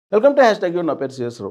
welcome to hash tag నా పేరు సిఎస్రావు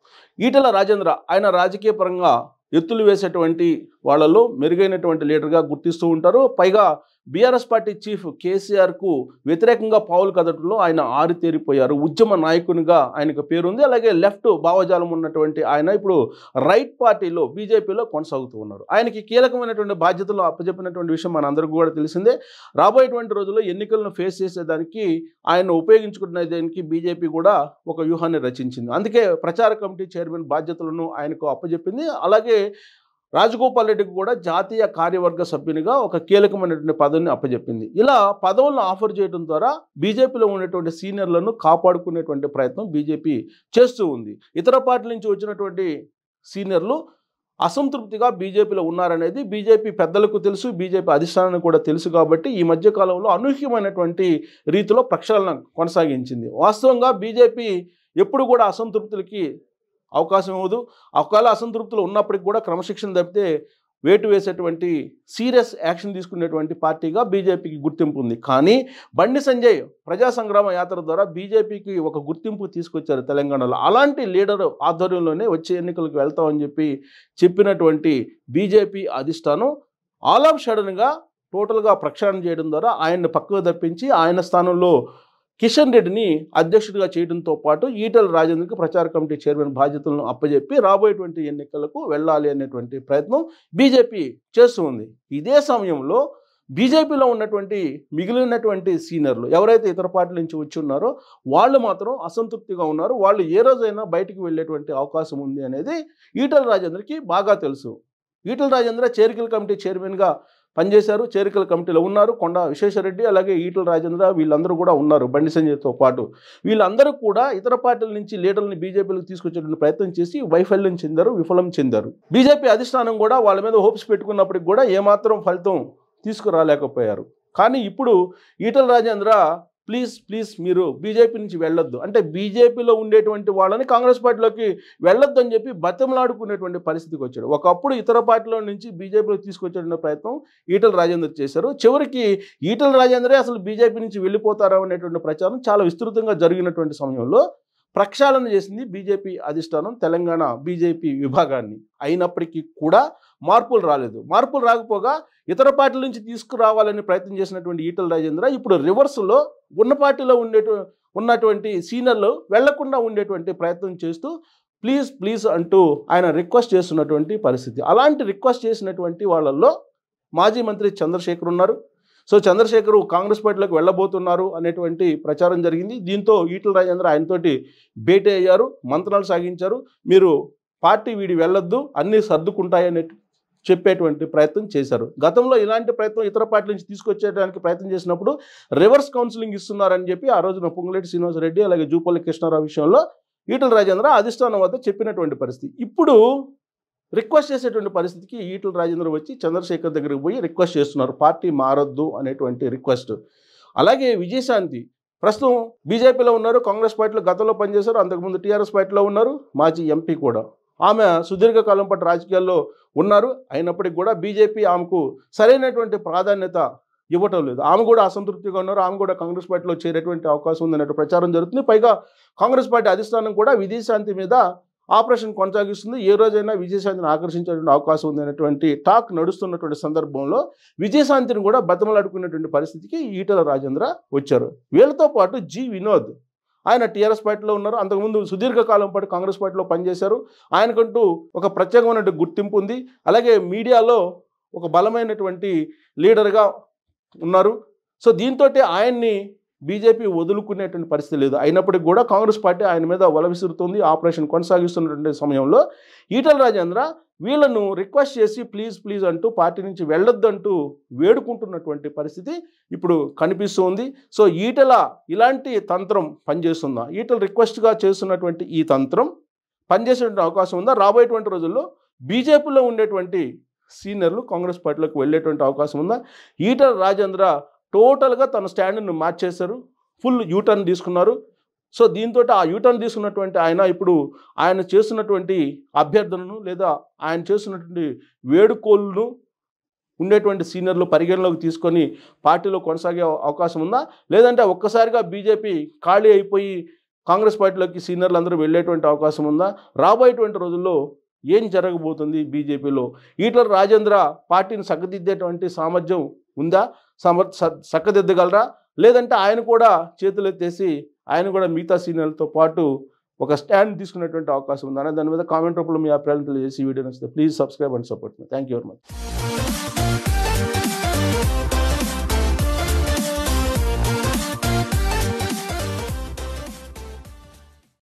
ఈటల రాజేంద్ర ఆయన రాజకీయ పరంగా ఎత్తులు వేసేటువంటి వాళ్ళలో మెరుగైనటువంటి లీడర్గా గుర్తిస్తూ ఉంటారు పైగా బీఆర్ఎస్ పార్టీ చీఫ్ కేసీఆర్కు వ్యతిరేకంగా పావులు కదటంలో ఆయన ఆరితేరిపోయారు ఉద్యమ నాయకునిగా ఆయనకు పేరుంది అలాగే లెఫ్ట్ భావజాలం ఉన్నటువంటి ఆయన ఇప్పుడు రైట్ పార్టీలో బీజేపీలో కొనసాగుతూ ఉన్నారు ఆయనకి కీలకమైనటువంటి బాధ్యతలు అప్పచెప్పినటువంటి విషయం మనందరికీ కూడా తెలిసిందే రాబోయేటువంటి రోజుల్లో ఎన్నికలను ఫేస్ చేసేదానికి ఆయన ఉపయోగించుకునే దానికి బీజేపీ కూడా ఒక వ్యూహాన్ని రచించింది అందుకే ప్రచార కమిటీ చైర్మన్ బాధ్యతలను ఆయనకు అప్పచెప్పింది అలాగే రాజగోపాల్ రెడ్డికి కూడా జాతీయ కార్యవర్గ సభ్యునిగా ఒక కీలకమైనటువంటి పదవిని అప్పచెప్పింది ఇలా పదవులను ఆఫర్ చేయడం ద్వారా బీజేపీలో ఉన్నటువంటి సీనియర్లను కాపాడుకునేటువంటి ప్రయత్నం బీజేపీ చేస్తూ ఉంది ఇతర పార్టీల నుంచి వచ్చినటువంటి సీనియర్లు అసంతృప్తిగా బీజేపీలో ఉన్నారనేది బీజేపీ పెద్దలకు తెలుసు బీజేపీ అధిష్టానానికి కూడా తెలుసు కాబట్టి ఈ మధ్య కాలంలో అనూహ్యమైనటువంటి రీతిలో ప్రక్షాళన కొనసాగించింది వాస్తవంగా బీజేపీ ఎప్పుడు కూడా అసంతృప్తులకి అవకాశం ఇవ్వదు ఒకవేళ అసంతృప్తులు ఉన్నప్పటికి కూడా క్రమశిక్షణ తప్పితే వేటు వేసేటువంటి సీరియస్ యాక్షన్ తీసుకునేటువంటి పార్టీగా బీజేపీకి గుర్తింపు ఉంది కానీ బండి సంజయ్ ప్రజా సంగ్రామ యాత్ర ద్వారా బీజేపీకి ఒక గుర్తింపు తీసుకొచ్చారు తెలంగాణలో అలాంటి లీడర్ ఆధ్వర్యంలోనే వచ్చే ఎన్నికలకు వెళ్తామని చెప్పి చెప్పినటువంటి బీజేపీ అధిష్టానం ఆల్ ఆఫ్ సడన్గా టోటల్గా ప్రక్షాళన చేయడం ద్వారా ఆయన్ని పక్కకు తప్పించి ఆయన స్థానంలో కిషన్ రెడ్డిని అధ్యక్షుడిగా చేయడంతో పాటు ఈటల రాజేంద్రకి ప్రచార కమిటీ చైర్మన్ బాధ్యతలను అప్పజెప్పి రాబోయేటువంటి ఎన్నికలకు వెళ్ళాలి అనేటువంటి ప్రయత్నం బీజేపీ చేస్తూ ఉంది ఇదే సమయంలో బీజేపీలో ఉన్నటువంటి మిగిలినటువంటి సీనియర్లు ఎవరైతే ఇతర పార్టీల నుంచి వచ్చి ఉన్నారో వాళ్ళు మాత్రం అసంతృప్తిగా ఉన్నారు వాళ్ళు ఏ రోజైనా బయటికి వెళ్ళేటువంటి అవకాశం ఉంది అనేది ఈటల రాజేంద్రకి బాగా తెలుసు ఈటల రాజేంద్ర చేరికల కమిటీ చైర్మన్గా పనిచేశారు చేరికల కమిటీలో ఉన్నారు కొండ విశ్వేశ్వరరెడ్డి అలాగే ఈటల రాజేంద్ర వీళ్ళందరూ కూడా ఉన్నారు బండి సంజయ్తో పాటు వీళ్ళందరూ కూడా ఇతర పార్టీల నుంచి లీడర్ని బీజేపీలోకి తీసుకొచ్చేటువంటి ప్రయత్నం చేసి వైఫల్యం చెందారు విఫలం చెందారు బీజేపీ అధిష్టానం కూడా వాళ్ళ మీద హోప్స్ పెట్టుకున్నప్పటికి కూడా ఏమాత్రం ఫలితం తీసుకురాలేకపోయారు కానీ ఇప్పుడు ఈటల రాజేంద్ర ప్లీజ్ ప్లీజ్ మీరు బీజేపీ నుంచి వెళ్ళొద్దు అంటే బీజేపీలో ఉండేటువంటి వాళ్ళని కాంగ్రెస్ పార్టీలోకి వెళ్ళొద్దు అని చెప్పి బతిమలాడుకునేటువంటి పరిస్థితికి వచ్చాడు ఒకప్పుడు ఇతర పార్టీల నుంచి బీజేపీలో తీసుకొచ్చేటువంటి ప్రయత్నం ఈటల రాజేంద్ర చేశారు చివరికి ఈటల రాజేంద్రే అసలు బీజేపీ నుంచి వెళ్ళిపోతారా అనేటువంటి ప్రచారం చాలా విస్తృతంగా జరిగినటువంటి సమయంలో ప్రక్షాళన చేసింది బీజేపీ అధిష్టానం తెలంగాణ బీజేపీ విభాగాన్ని అయినప్పటికీ కూడా మార్పులు రాలేదు మార్పులు రాకపోగా ఇతర పార్టీల నుంచి తీసుకురావాలని ప్రయత్నం చేసినటువంటి ఈటల రాజేంద్ర ఇప్పుడు రివర్స్లో ఉన్న పార్టీలో ఉండేటు ఉన్నటువంటి సీనియర్లు వెళ్లకుండా ఉండేటువంటి ప్రయత్నం చేస్తూ ప్లీజ్ ప్లీజ్ అంటూ ఆయన రిక్వెస్ట్ చేస్తున్నటువంటి పరిస్థితి అలాంటి రిక్వెస్ట్ చేసినటువంటి వాళ్ళల్లో మాజీ మంత్రి చంద్రశేఖర్ ఉన్నారు సో చంద్రశేఖర్ కాంగ్రెస్ పార్టీలోకి వెళ్ళబోతున్నారు అనేటువంటి ప్రచారం జరిగింది దీంతో ఈటల రాజేంద్ర ఆయనతోటి భేటీ అయ్యారు మంత్రాలు సాగించారు మీరు పార్టీ వీడి వెళ్ళొద్దు అన్నీ సర్దుకుంటాయనే చెప్పేటువంటి ప్రయత్నం చేశారు గతంలో ఇలాంటి ప్రయత్నం ఇతర పార్టీల నుంచి తీసుకొచ్చేయడానికి ప్రయత్నం చేసినప్పుడు రివర్స్ కౌన్సిలింగ్ ఇస్తున్నారని చెప్పి ఆ రోజున పొంగులేటి శ్రీనివాసరెడ్డి అలాగే జూపల్లి కృష్ణారావు విషయంలో ఈటల రాజేంద్ర అధిష్టానం వద్ద చెప్పినటువంటి పరిస్థితి ఇప్పుడు రిక్వెస్ట్ చేసేటువంటి పరిస్థితికి ఈటల రాజేంద్ర వచ్చి చంద్రశేఖర్ దగ్గరికి పోయి రిక్వెస్ట్ చేస్తున్నారు పార్టీ మారొద్దు అనేటువంటి రిక్వెస్ట్ అలాగే విజయశాంతి ప్రస్తుతం బీజేపీలో ఉన్నారు కాంగ్రెస్ పార్టీలో గతంలో పనిచేశారు అంతకుముందు టీఆర్ఎస్ పార్టీలో ఉన్నారు మాజీ ఎంపీ కూడా ఆమె సుదీర్ఘకాలం పాటు రాజకీయాల్లో ఉన్నారు అయినప్పటికీ కూడా బీజేపీ ఆమెకు సరైనటువంటి ప్రాధాన్యత ఇవ్వటం లేదు ఆమె కూడా అసంతృప్తిగా ఉన్నారు ఆమె కూడా కాంగ్రెస్ పార్టీలో చేరేటువంటి అవకాశం ఉందన్నట్టు ప్రచారం జరుగుతుంది పైగా కాంగ్రెస్ పార్టీ అధిష్టానం కూడా విజయశాంతి మీద ఆపరేషన్ కొనసాగిస్తుంది ఏ రోజైనా విజయశాంతిని ఆకర్షించేటువంటి అవకాశం ఉంది అనేటువంటి టాక్ నడుస్తున్నటువంటి సందర్భంలో విజయశాంతిని కూడా బతమలాడుకునేటువంటి పరిస్థితికి ఈటల రాజేంద్ర వచ్చారు వీళ్ళతో పాటు జి వినోద్ ఆయన టీఆర్ఎస్ పార్టీలో ఉన్నారు అంతకుముందు సుదీర్ఘకాలం పాటు కాంగ్రెస్ పార్టీలో పనిచేశారు ఆయనకంటూ ఒక ప్రత్యేకమైనటువంటి గుర్తింపు ఉంది అలాగే మీడియాలో ఒక బలమైనటువంటి లీడర్గా ఉన్నారు సో దీంతో ఆయన్ని బీజేపీ వదులుకునేటువంటి పరిస్థితి లేదు అయినప్పటికీ కూడా కాంగ్రెస్ పార్టీ ఆయన మీద వల విసురుతుంది ఆపరేషన్ కొనసాగిస్తున్నటువంటి సమయంలో ఈటల రాజేంద్ర వీళ్ళను రిక్వెస్ట్ చేసి ప్లీజ్ ప్లీజ్ అంటూ పార్టీ నుంచి వెళ్ళొద్దంటూ వేడుకుంటున్నటువంటి పరిస్థితి ఇప్పుడు కనిపిస్తుంది సో ఈటల ఇలాంటి తంత్రం పనిచేస్తుందా ఈటల రిక్వెస్ట్గా చేస్తున్నటువంటి ఈ తంత్రం పనిచేసేటువంటి అవకాశం ఉందా రాబోయేటువంటి రోజుల్లో బీజేపీలో ఉండేటువంటి సీనియర్లు కాంగ్రెస్ పార్టీలోకి వెళ్ళేటువంటి అవకాశం ఉందా ఈటల రాజేంద్ర టోటల్గా తన స్టాండ్ను మార్చేశారు ఫుల్ యూటర్న్ తీసుకున్నారు సో దీంతో ఆ యూటర్న్ తీసుకున్నటువంటి ఆయన ఇప్పుడు ఆయన చేస్తున్నటువంటి అభ్యర్థనను లేదా ఆయన చేస్తున్నటువంటి వేడుకోళ్ళను ఉండేటువంటి సీనియర్లు పరిగణలోకి తీసుకొని పార్టీలో కొనసాగే అవకాశం ఉందా లేదంటే ఒక్కసారిగా బీజేపీ ఖాళీ అయిపోయి కాంగ్రెస్ పార్టీలోకి సీనియర్లు అందరూ వెళ్ళేటువంటి అవకాశం ఉందా రాబోయేటువంటి రోజుల్లో ఏం జరగబోతుంది బీజేపీలో ఈటల రాజేంద్ర పార్టీని సగ్గదిద్దేటువంటి సామర్థ్యం ఉందా సమర్ స- చక్కదిద్దగలరా లేదంటే ఆయన కూడా చేతులు ఎత్తేసి ఆయన కూడా మిగతా సీనియర్లతో పాటు ఒక స్టాండ్ తీసుకునేటువంటి అవకాశం ఉందా అనే దాని మీద కామెంట్ రూపంలో మీ అభిప్రాయాలు తెలియజేసి ఈ వీడియో నచ్చితే ప్లీజ్ సబ్స్క్రైబ్ అండ్ సపోర్ట్ మీ థ్యాంక్ యూ వెరీ మచ్